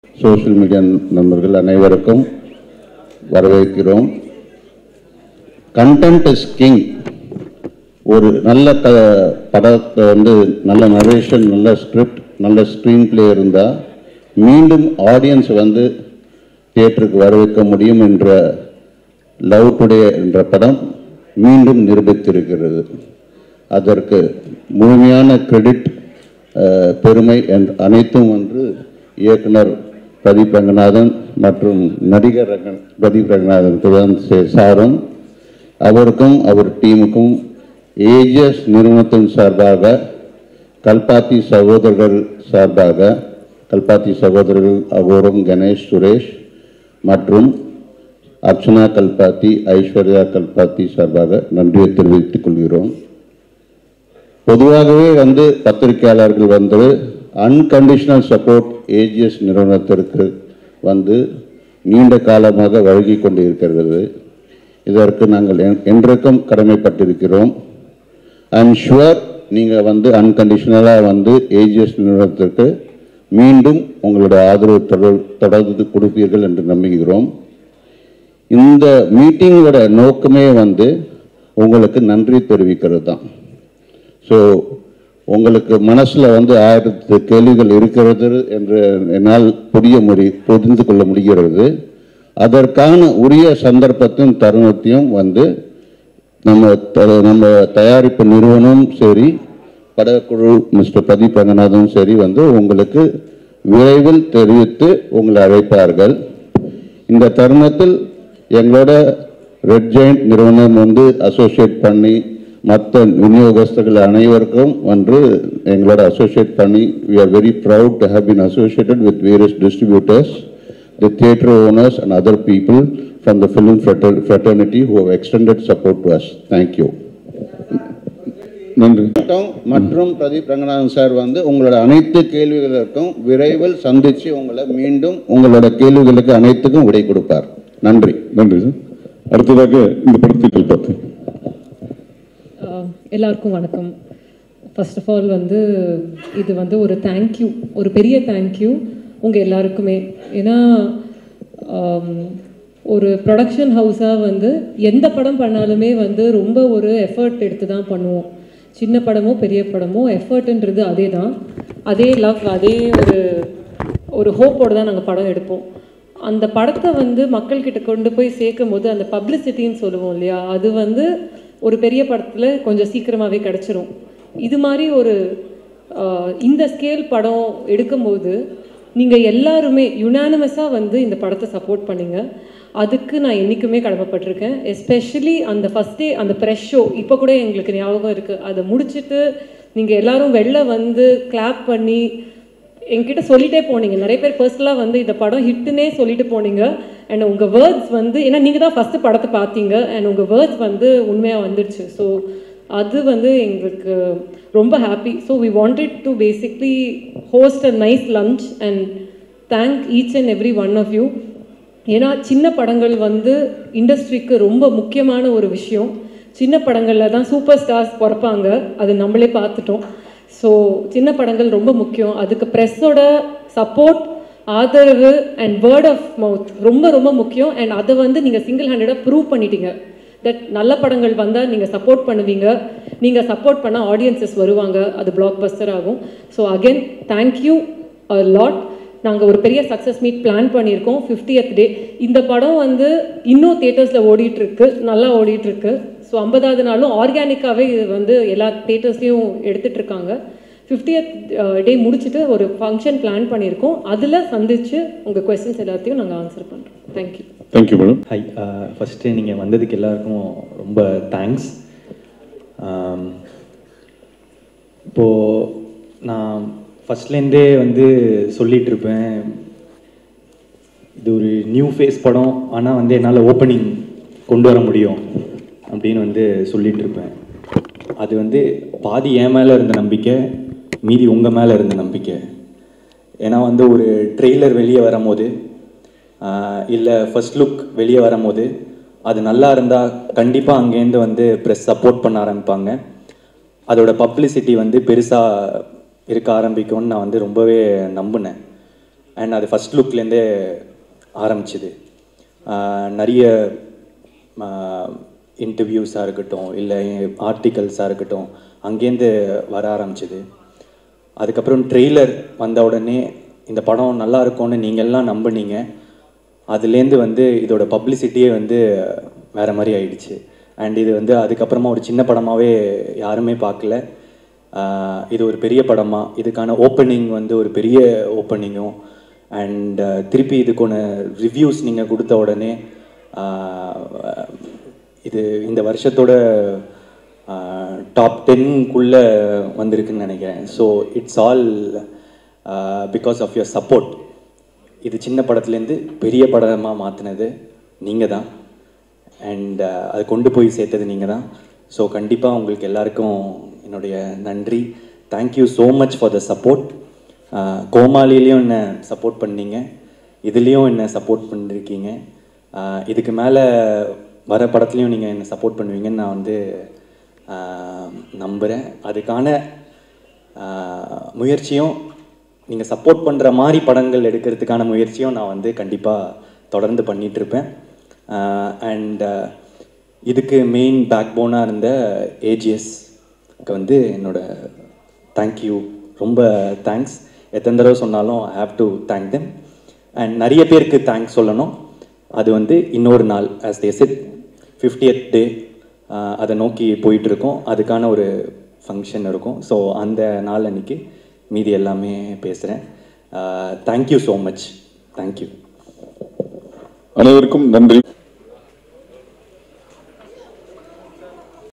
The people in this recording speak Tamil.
சோஷியல் மீடியா நண்பர்கள் அனைவருக்கும் வரவேற்கிறோம் கண்டென்ட் இஸ் கிங் ஒரு நல்ல க படத்தை வந்து நல்ல நரேஷன் நல்ல ஸ்கிரிப்ட் நல்ல ஸ்க்ரீன் பிளே இருந்தால் மீண்டும் ஆடியன்ஸ் வந்து தியேட்டருக்கு வரவேற்க முடியும் என்ற லவ் டுடே என்ற படம் மீண்டும் நிரூபித்திருக்கிறது அதற்கு முழுமையான கிரெடிட் பெருமை என்ற அனைத்தும் வந்து இயக்குனர் பிரதீப் ரங்கநாதன் மற்றும் நடிகர் ரங்கன் பிரதீப் ரங்கநாதனுக்கு தான் சே- சாரும் அவருக்கும் அவர் டீமுக்கும் ஏஜிஎஸ் நிறுவனத்தின் சார்பாக கல்பாத்தி சகோதரர்கள் சார்பாக கல்பாத்தி சகோதரர்கள் அகோரம் கணேஷ் சுரேஷ் மற்றும் அர்ச்சனா கல்பாத்தி ஐஸ்வர்யா கல்பாத்தி சார்பாக நன்றியை தெரிவித்துக் கொள்கிறோம் பொதுவாகவே வந்து பத்திரிகையாளர்கள் வந்து அன்கண்டிஷனல் சப்போர்ட் ஏஜிஎஸ் நிறுவனத்திற்கு வந்து நீண்ட காலமாக வழங்கி கொண்டு இருக்கிறது இதற்கு நாங்கள் என்- என்றைக்கும் கடமைப்பட்டிருக்கிறோம் ஐம் ஷுவர் நீங்கள் வந்து அன்கண்டிஷனலாக வந்து ஏஜிஎஸ் நிறுவனத்திற்கு மீண்டும் உங்களுடைய ஆதரவு தொடர் தொடர்ந்து கொடுப்பீர்கள் என்று நம்புகிறோம் இந்த மீட்டிங்கோட நோக்கமே வந்து உங்களுக்கு நன்றி தெரிவிக்கிறது தான் ஸோ உங்களுக்கு மனசில் வந்து ஆயிரத்து கேள்விகள் இருக்கிறது என்று என்னால் புரிய முடி புரிந்து கொள்ள முடிகிறது அதற்கான உரிய சந்தர்ப்பத்தையும் தருணத்தையும் வந்து நம்ம த- நம்ம தயாரிப்பு நிறுவனமும் சரி படக்குழு மிஸ்டர் பிரதீப் ரங்கநாதனும் சரி வந்து உங்களுக்கு விரைவில் தெரிவித்து உங்களை அழைப்பார்கள் இந்த தருணத்தில் எங்களோட ரெட் ஜெயிண்ட் நிறுவனம் வந்து அசோசியேட் பண்ணி மற்ற விநியோகஸ்தர்கள் அனைவருக்கும் வந்து எங்களோட அசோசியேட் பண்ணி we are very proud to have been associated with various distributors the theatre owners and other people from the film frater- fraternity who have extended support to us thank you நன்றி மற்றும் மற்றும் பிரதீப் ரங்கநாதன் சார் வந்து உங்களோட அனைத்து கேள்விகளுக்கும் விரைவில் சந்திச்சு உங்களை மீண்டும் உங்களோட கேள்விகளுக்கு அனைத்துக்கும் விடை கொடுப்பார் நன்றி நன்றி சார் அடுத்ததாக இந்த படத்தை பார்த்து ஆஹ் எல்லாருக்கும் வணக்கம் ஃபர்ஸ்ட் ஆஃப் ஆல் வந்து இது வந்து ஒரு தேங்க்யூ ஒரு பெரிய தேங்க்யூ உங்கள் எல்லாருக்குமே ஏன்னா ஆம், ஒரு ப்ரொடக்ஷன் ஹவுஸாக வந்து எந்த படம் பண்ணாலுமே வந்து ரொம்ப ஒரு எஃபர்ட் எடுத்து தான் பண்ணுவோம் சின்ன படமோ பெரிய படமோ எஃபர்ட்ன்றது அதே தான் அதே லவ் அதே ஒரு ஒரு ஹோப்போடு தான் நாங்கள் படம் எடுப்போம் அந்த படத்தை வந்து மக்கள்கிட்ட கொண்டு போய் சேர்க்கும் போது அந்த பப்ளிசிட்டின்னு சொல்லுவோம் இல்லையா அது வந்து ஒரு பெரிய படத்தில் கொஞ்சம் சீக்கிரமாகவே கிடச்சிரும் இது மாதிரி ஒரு ஆஹ், இந்த ஸ்கேல் படம் எடுக்கும்போது நீங்கள் எல்லாருமே யுனானிமஸாக வந்து இந்த படத்தை சப்போர்ட் பண்ணீங்க அதுக்கு நான் என்றைக்குமே கடமைப்பட்டிருக்கேன் எஸ்பெஷலி அந்த ஃபஸ்ட் டே அந்த ப்ரெஷ் ஷோ இப்போ கூட எங்களுக்கு ஞாபகம் இருக்குது அதை முடிச்சுட்டு நீங்கள் எல்லாரும் வெளில வந்து கிளாப் பண்ணி என்கிட்ட சொல்லிட்டே போனீங்க நிறைய பேர் பர்சனலாக வந்து இந்த படம் ஹிட்டுனே சொல்லிட்டு போனீங்க அண்ட் உங்கள் வேர்ட்ஸ் வந்து ஏன்னா நீங்கள் தான் ஃபஸ்ட்டு படத்தை பார்த்தீங்க அண்ட் உங்கள் வேர்ட்ஸ் வந்து உண்மையாக வந்துடுச்சு ஸோ அது வந்து எங்களுக்கு ரொம்ப happy so we wanted to basically host a nice lunch and thank each and every one of you ஏன்னா சின்ன படங்கள் வந்து இண்டஸ்ட்ரிக்கு ரொம்ப முக்கியமான ஒரு விஷயம் சின்ன படங்களில் தான் சூப்பர் ஸ்டார்ஸ் பிறப்பாங்க அது நம்மளே பார்த்துட்டோம் ஸோ சின்ன படங்கள் ரொம்ப முக்கியம் அதுக்கு ப்ரெஸ்ஸோட சப்போர்ட் ஆதரவு அண்ட் வேர்ட் ஆஃப் மவுத் ரொம்ப ரொம்ப முக்கியம் அண்ட் அதை வந்து நீங்கள் சிங்கிள் ஹேண்டடாக ப்ரூவ் பண்ணிட்டீங்க தட் நல்ல படங்கள் வந்தால் நீங்கள் சப்போர்ட் பண்ணுவீங்க நீங்கள் சப்போர்ட் பண்ண ஆடியன்சஸ் வருவாங்க அது பிளாக் பஸ்டர் ஆகும் so again thank you a lot நாங்கள் ஒரு பெரிய சக்ஸஸ் மீட் பிளான் பண்ணியிருக்கோம் 50th டே இந்த படம் வந்து இன்னும் தேட்டர்ஸில் ஓடிட்டுருக்கு நல்லா ஓடிட்டுருக்கு ஸோ ஐம்பதாவது நாளும் ஆர்கானிக்காகவே இது வந்து எல்லா தேட்டர்ஸ்லேயும் எடுத்துட்டு இருக்காங்க 50th டே முடிச்சுட்டு ஒரு ஃபங்க்ஷன் பிளான் பண்ணியிருக்கோம் அதில் சந்திச்சு உங்கள் கொஸ்டின்ஸ் எல்லாத்தையும் நாங்கள் ஆன்சர் பண்ணுறோம் thank you thank you madam hi first நீங்கள் வந்ததுக்கு எல்லாருக்கும் ரொம்ப தேங்க்ஸ் இப்போது நான் ஃபஸ்ட்லேருந்தே வந்து சொல்லிட்டு இருப்பேன் இது ஒரு நியூ ஃபேஸ் படம் ஆனால் வந்து என்னால் ஓப்பனிங் கொண்டு வர முடியும் அப்படின்னு வந்து சொல்லிட்டு இருப்பேன் அது வந்து பாதி என் மேலே இருந்த நம்பிக்கை மீதி உங்கள் மேலே இருந்த நம்பிக்கை ஏன்னா வந்து ஒரு ட்ரெய்லர் வெளியே வரும்போது இல்லை ஃபர்ஸ்ட் லுக் வெளியே வரும்போது அது நல்லா இருந்தால் கண்டிப்பாக அங்கேருந்து வந்து ப்ரெஸ் சப்போர்ட் பண்ண ஆரம்பிப்பாங்க அதோட பப்ளிசிட்டி வந்து பெருசாக இருக்க ஆரம்பிக்கும்னு நான் வந்து ரொம்பவே நம்பினேன் அண்ட் அது ஃபஸ்ட் லுக்லேருந்தே ஆரம்பிச்சுது ஆஹ் நிறைய இன்டர்வியூஸாக இருக்கட்டும் இல்லை ஆர்டிகல்ஸாக இருக்கட்டும் அங்கேருந்து வர ஆரம்பிச்சுது அதுக்கப்புறம் ட்ரெய்லர் வந்த உடனே இந்த படம் நல்லா இருக்கும்னு நீங்கள் எல்லாம் நம்புனீங்க அதுலேருந்து வந்து இதோட பப்ளிசிட்டியே வந்து வேற மாதிரி ஆயிடுச்சு அண்ட் இது வந்து அதுக்கப்புறமா ஒரு சின்ன படமாகவே யாருமே பார்க்கல ஆஹ் இது ஒரு பெரிய படமா இதுக்கான ஓப்பனிங் வந்து ஒரு பெரிய ஓப்பனிங்கும் அண்ட் திருப்பி இதுக்கான ரிவ்யூஸ் நீங்கள் கொடுத்த உடனே ஆஹ் இது இந்த வருஷத்தோட டாப் டென்குள்ளே வந்திருக்குன்னு நினைக்கிறேன் so it's all because of your support இது சின்ன படத்துலேருந்து பெரிய படமாக மாற்றினது நீங்கள் தான் அண்ட் அதை கொண்டு போய் சேர்த்தது நீங்கள் தான் ஸோ கண்டிப்பாக உங்களுக்கு எல்லாருக்கும் என்னுடைய நன்றி thank you so much for the support கோமாளிலையும் என்னை சப்போர்ட் பண்ணீங்க இதுலேயும் என்னை சப்போர்ட் பண்ணிருக்கீங்க ஆஹ் இதுக்கு மேலே வர படத்துலையும் நீங்கள் என்னை சப்போர்ட் பண்ணுவீங்கன்னு நான் வந்து ஆஹ் நம்புகிறேன் அதுக்கான ஆஹ் முயற்சியும் நீங்கள் சப்போர்ட் பண்ணுற மாதிரி படங்கள் எடுக்கிறதுக்கான முயற்சியும் நான் வந்து கண்டிப்பாக தொடர்ந்து பண்ணிட்டு இருப்பேன் அண்ட் இதுக்கு மெயின் பேக் போனாக இருந்த ஏஜிஎஸ்க்கு வந்து என்னோட தேங்க்யூ ரொம்ப தேங்க்ஸ் எத்தனை தடவை சொன்னாலும் I have to thank them and நிறைய பேருக்கு தேங்க்ஸ் சொல்லணும் அது வந்து இன்னொரு நாள் as they said fiftieth day அதை நோக்கி போயிட்டு இருக்கோம் அதுக்கான ஒரு ஃபங்க்ஷன் இருக்கும் ஸோ அந்த நாள் அன்னைக்கு மீதி எல்லாமே பேசுகிறேன் தேங்க்யூ ஸோ மச் தேங்க்யூ அனைவருக்கும் நன்றி